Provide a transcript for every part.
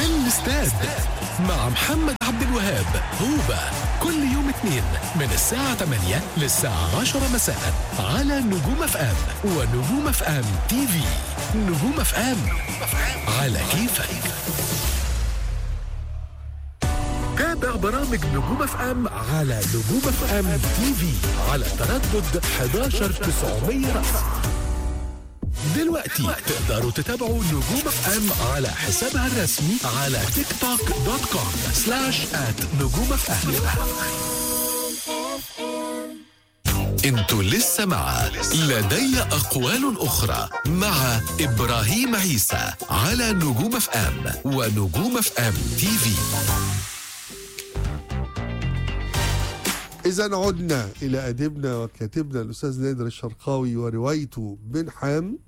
الاستاد مع محمد عبد الوهاب هوبا كل يوم اثنين من الساعة 8 للساعة 10 مساء على نجوم اف ام ونجوم اف ام تي في نجوم اف ام على كيفك تابع برامج نجوم اف ام على نجوم اف ام تي في على تردد 11 900 رأس دلوقتي تقدروا تتابعوا نجوم اف ام على حسابها الرسمي على تيك توك دوت كوم سلاش ات نجوم اف ام انتوا لسه مع لدي اقوال اخرى مع ابراهيم عيسى على نجوم اف ام ونجوم اف ام تي في إذا عدنا إلى أديبنا وكاتبنا الأستاذ نادر الشرقاوي وروايته بن حام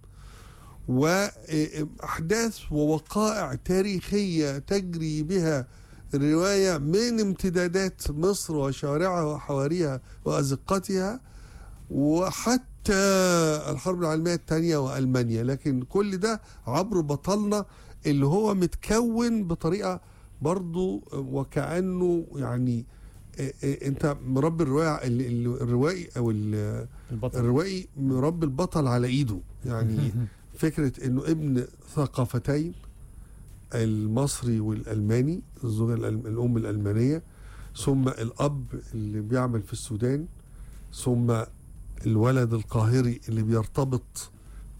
وأحداث ووقائع تاريخية تجري بها الرواية من امتدادات مصر وشوارعها وحواريها وأزقتها وحتى الحرب العالمية الثانية وألمانيا لكن كل ده عبر بطلنا اللي هو متكون بطريقة برضو وكأنه يعني إيه إيه انت مربي الرواية ال- ال- الروائي او ال- البطل الروائي مربي البطل على ايده يعني فكرة انه ابن ثقافتين المصري والالماني الزوجة الألم- الام الالمانية ثم الاب اللي بيعمل في السودان ثم الولد القاهري اللي بيرتبط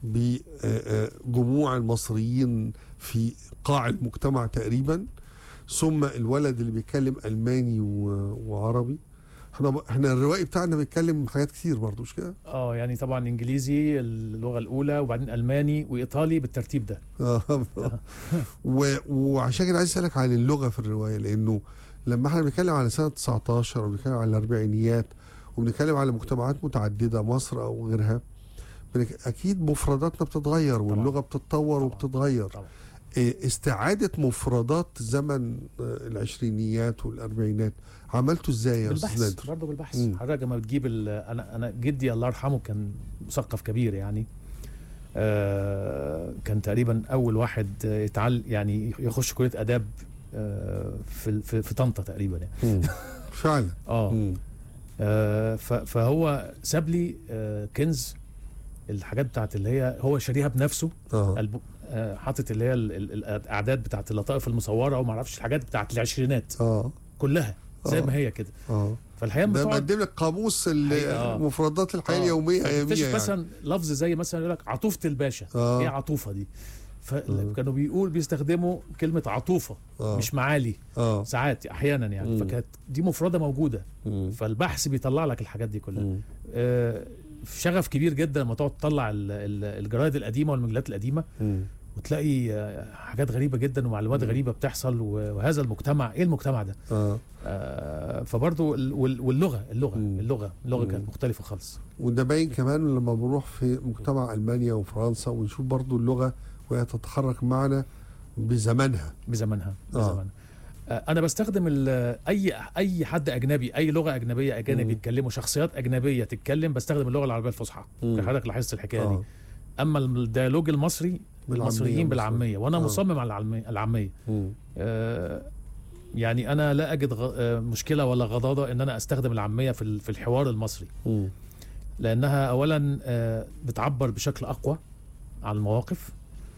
بجموع المصريين في قاع المجتمع تقريبا ثم الولد اللي بيتكلم الماني و- وعربي احنا احنا الروائي بتاعنا بيتكلم حاجات كتير برضه مش كده؟ اه يعني طبعا انجليزي اللغه الاولى وبعدين الماني وايطالي بالترتيب ده آه. و- وعشان كده عايز اسالك عن اللغه في الروايه لانه لما احنا بنتكلم على سنه 19 وبنتكلم على الاربعينيات وبنتكلم على مجتمعات متعدده مصر او غيرها بنك- اكيد مفرداتنا بتتغير واللغه بتتطور طبعاً. وبتتغير طبعا إيه، استعاده مفردات زمن آه، العشرينيات والاربعينات عملته ازاي يا استاذ بالبحث نادر؟ برضه بالبحث مم. حضرتك لما بتجيب ال- انا انا جدي الله يرحمه كان مثقف كبير يعني آه كان تقريبا اول واحد يتعل يعني يخش كليه اداب آه في في, في طنطا تقريبا يعني مم. فعلا اه مم. آه، ف- فهو ساب لي آه، كنز الحاجات بتاعت اللي هي هو شاريها بنفسه اه الب- آه، حاطط اللي هي ال- ال- الاعداد بتاعت اللطائف المصوره وما اعرفش الحاجات بتاعت العشرينات اه كلها زي آه. ما هي كده اه فالحقيقه ده بتقعد مقدم لك قاموس ال- حقيقة، آه. مفردات الحياه آه، اليوميه فتكتشف اياميه يعني. مثلا لفظ زي مثلا يقول لك عطوفه الباشا آه. ايه عطوفه دي فكانوا بيقول بيستخدموا كلمه عطوفه آه. مش معالي اه ساعات احيانا يعني مم. فكانت دي مفرده موجوده مم. فالبحث بيطلع لك الحاجات دي كلها مم. آه، شغف كبير جدا لما تقعد تطلع ال- ال- الجرايد القديمه والمجلات القديمه مم. وتلاقي آه، حاجات غريبه جدا ومعلومات غريبه بتحصل و- وهذا المجتمع ايه المجتمع ده اه آه، فبرضو ال- وال- واللغه اللغه مم. اللغه اللغه مم. كانت مختلفه خالص وده باين كمان لما بنروح في مجتمع المانيا وفرنسا ونشوف برضو اللغه وهي تتحرك معنا بزمنها بزمنها آه. بزمنها آه، انا بستخدم ال- اي اي حد اجنبي اي لغه اجنبيه اجانب مم. يتكلموا شخصيات اجنبيه تتكلم بستخدم اللغه العربيه الفصحى مم. حضرتك لاحظت الحكايه آه. دي اما الديالوج المصري بالعامية المصريين مثلاً. بالعاميه وانا آه. مصمم على العاميه العاميه مم. آه، يعني انا لا اجد غ- آه، مشكله ولا غضاضه ان انا استخدم العاميه في ال- في الحوار المصري مم. لانها اولا آه، بتعبر بشكل اقوى عن المواقف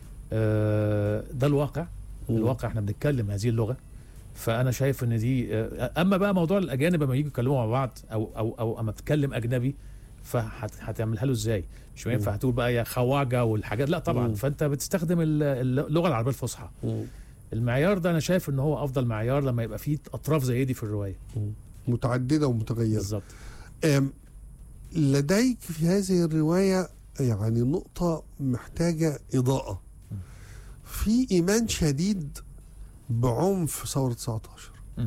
آه، ده الواقع مم. الواقع احنا بنتكلم هذه اللغه فانا شايف ان دي آه، اما بقى موضوع الاجانب لما يجوا يتكلموا مع بعض او او او اما تتكلم اجنبي فهتعملها له ازاي مش ينفع تقول بقى يا خواجه والحاجات لا طبعا مم. فانت بتستخدم ال- اللغه العربيه الفصحى مم. المعيار ده انا شايف ان هو افضل معيار لما يبقى فيه اطراف زي دي في الروايه متعدده ومتغيره بالظبط أم، لديك في هذه الروايه يعني نقطه محتاجه اضاءه في ايمان شديد بعنف ثوره 19 مم.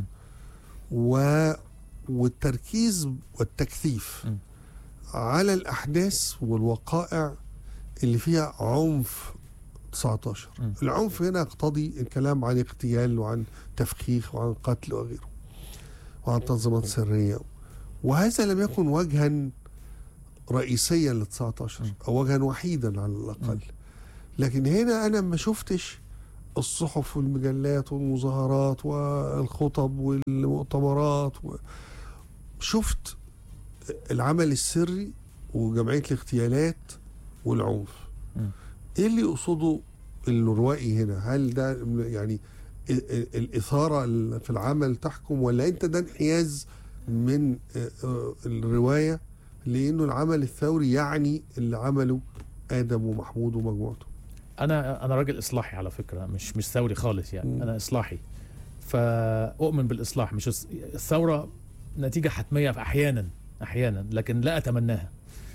و والتركيز والتكثيف مم. على الاحداث والوقائع اللي فيها عنف 19 مم. العنف هنا يقتضي الكلام عن اغتيال وعن تفخيخ وعن قتل وغيره وعن تنظيمات سريه وهذا لم يكن وجها رئيسيا لل 19 او وجها وحيدا على الاقل لكن هنا انا ما شفتش الصحف والمجلات والمظاهرات والخطب والمؤتمرات و... شفت العمل السري وجمعية الاغتيالات والعنف مم. ايه اللي يقصده الروائي هنا هل ده يعني ال- ال- الإثارة ال- في العمل تحكم ولا انت ده انحياز من آه، آه، الرواية لانه العمل الثوري يعني اللي عمله ادم ومحمود ومجموعته انا انا راجل اصلاحي على فكره مش مش ثوري خالص يعني مم. انا اصلاحي فاؤمن بالاصلاح مش الس- الثوره نتيجه حتميه في احيانا احيانا لكن لا اتمناها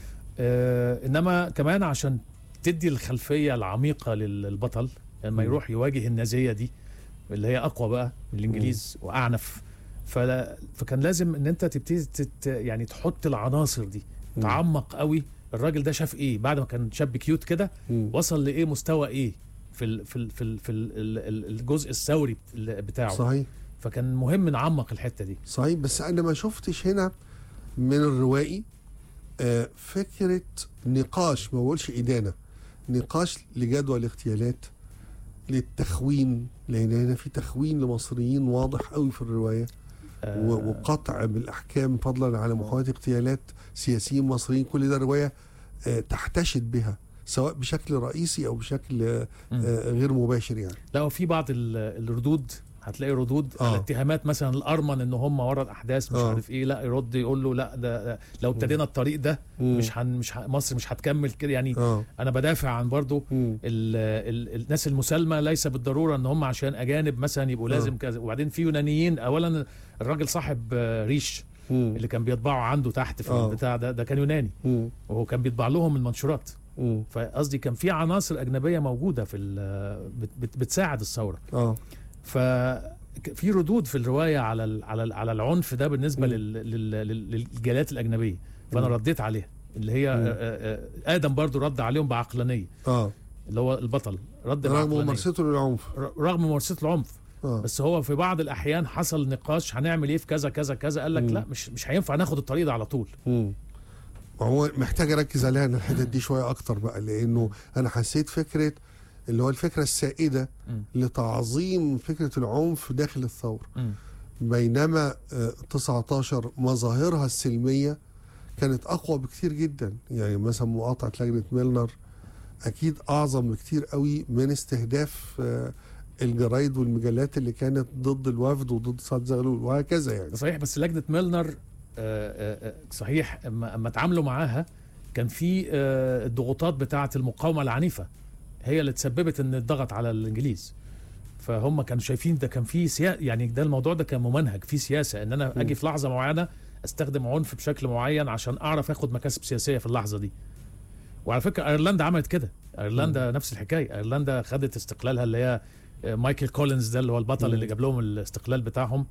آه انما كمان عشان تدي الخلفيه العميقه لل- للبطل لما مم. يروح يواجه النازيه دي اللي هي اقوى بقى من الانجليز واعنف فلا فكان لازم ان انت تبتدي تت يعني تحط العناصر دي مم. تعمق قوي الراجل ده شاف ايه بعد ما كان شاب كيوت كده مم. وصل لايه مستوى ايه في ال في ال في ال في ال ال- الجزء الثوري بتاعه صحيح فكان مهم نعمق الحته دي صحيح بس انا ما شفتش هنا من الروائي آه، فكره نقاش ما بقولش ادانه نقاش لجدوى الاغتيالات للتخوين لان هنا في تخوين لمصريين واضح قوي في الروايه آه، و- وقطع بالاحكام فضلا على محاوله اغتيالات سياسيين مصريين كل ده الروايه آه، تحتشد بها سواء بشكل رئيسي او بشكل آه، مم. آه، غير مباشر يعني لا وفي بعض ال- الردود هتلاقي ردود آه. على اتهامات مثلا الارمن ان هم ورا الاحداث مش آه. عارف ايه لا يرد يقول له لا ده, ده لو ابتدينا الطريق ده مم. مش هن مش ه- مصر مش هتكمل كده يعني اه انا بدافع عن برضو مم. ال ال الناس المسالمه ليس بالضروره ان هم عشان اجانب مثلا يبقوا آه. لازم كذا وبعدين في يونانيين اولا الراجل صاحب آه، ريش مم. اللي كان بيطبعه عنده تحت في آه. البتاع ده ده كان يوناني مم. وهو كان بيطبع لهم المنشورات مم. فقصدي كان في عناصر اجنبيه موجوده في ال- بت- بت- بتساعد الثوره اه ففي ردود في الروايه على ال- على ال- على العنف ده بالنسبه مم. لل- لل- لل- للجاليات الاجنبيه فانا مم. رديت عليها اللي هي مم. آه، آه، آه، ادم برضو رد عليهم بعقلانيه اه اللي هو البطل رد رغم بعقلانيه ممارسته للعنف ر- رغم ممارسه العنف اه بس هو في بعض الاحيان حصل نقاش هنعمل ايه في كذا كذا كذا قال لك مم. لا مش مش هينفع ناخد الطريق ده على طول مم. وهو محتاج اركز عليها ان الحتت دي شويه اكتر بقى لانه انا حسيت فكره اللي هو الفكره السائده مم. لتعظيم فكره العنف داخل الثوره مم. بينما آه، 19 مظاهرها السلميه كانت اقوى بكتير جدا يعني مثلا مقاطعه لجنه ميلنر اكيد اعظم بكتير قوي من استهداف آه، الجرايد والمجلات اللي كانت ضد الوفد وضد سعد زغلول وهكذا يعني ده صحيح بس لجنه ميلنر آه، آه، آه، صحيح اما اما اتعاملوا معاها كان في آه، الضغوطات بتاعه المقاومه العنيفه هي اللي تسببت ان الضغط على الانجليز فهم كانوا شايفين ده كان في سياسه يعني ده الموضوع ده كان ممنهج في سياسه ان انا اجي في لحظه معينه استخدم عنف بشكل معين عشان اعرف اخد مكاسب سياسيه في اللحظه دي وعلى فكره ايرلندا عملت كده ايرلندا نفس الحكايه ايرلندا خدت استقلالها اللي هي آه، مايكل كولينز ده اللي هو البطل مم. اللي جاب لهم الاستقلال بتاعهم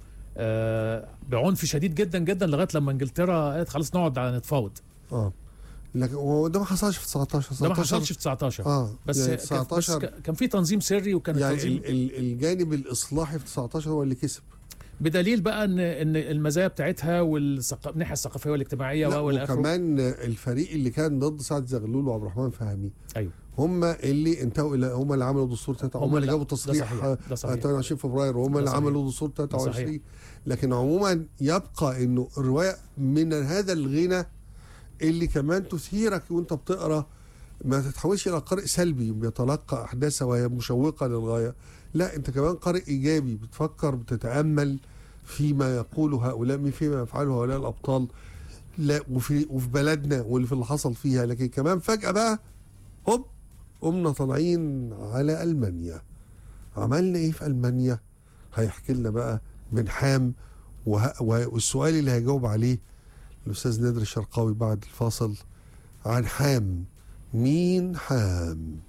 آه، بعنف شديد جدا جدا لغايه لما انجلترا قالت خلاص نقعد على نتفاوض اه لكن هو ده ما حصلش في 19 ده ما 19 حصلش في 19 اه بس, يعني يعني 19 بس 19 ك- كان في تنظيم سري وكان يعني التنظيم ال- ال- الجانب الاصلاحي في 19 هو اللي كسب بدليل بقى ان ان المزايا بتاعتها والناحيه الثقافيه والاجتماعيه لا والى اخره وكمان الفريق اللي كان ضد سعد زغلول وعبد الرحمن فهمي ايوه هم اللي انتهوا الى هم اللي عملوا دستور 3 هم اللي لا، جابوا ده تصريح صحيح آه، ده صحيح 22 فبراير وهم ده اللي صحيح. عملوا دستور ده 23 صحيح. لكن عموما يبقى انه الروايه من هذا الغنى اللي كمان تثيرك وانت بتقرا ما تتحولش الى قارئ سلبي بيتلقى احداثها وهي مشوقه للغايه لا انت كمان قارئ ايجابي بتفكر بتتامل فيما يقوله هؤلاء فيما يفعله هؤلاء الابطال لا وفي وفي بلدنا واللي في اللي حصل فيها لكن كمان فجاه بقى هوب قمنا طالعين على المانيا عملنا ايه في المانيا هيحكي لنا بقى من حام وه... والسؤال اللي هيجاوب عليه الاستاذ نادر الشرقاوي بعد الفاصل عن حام مين حام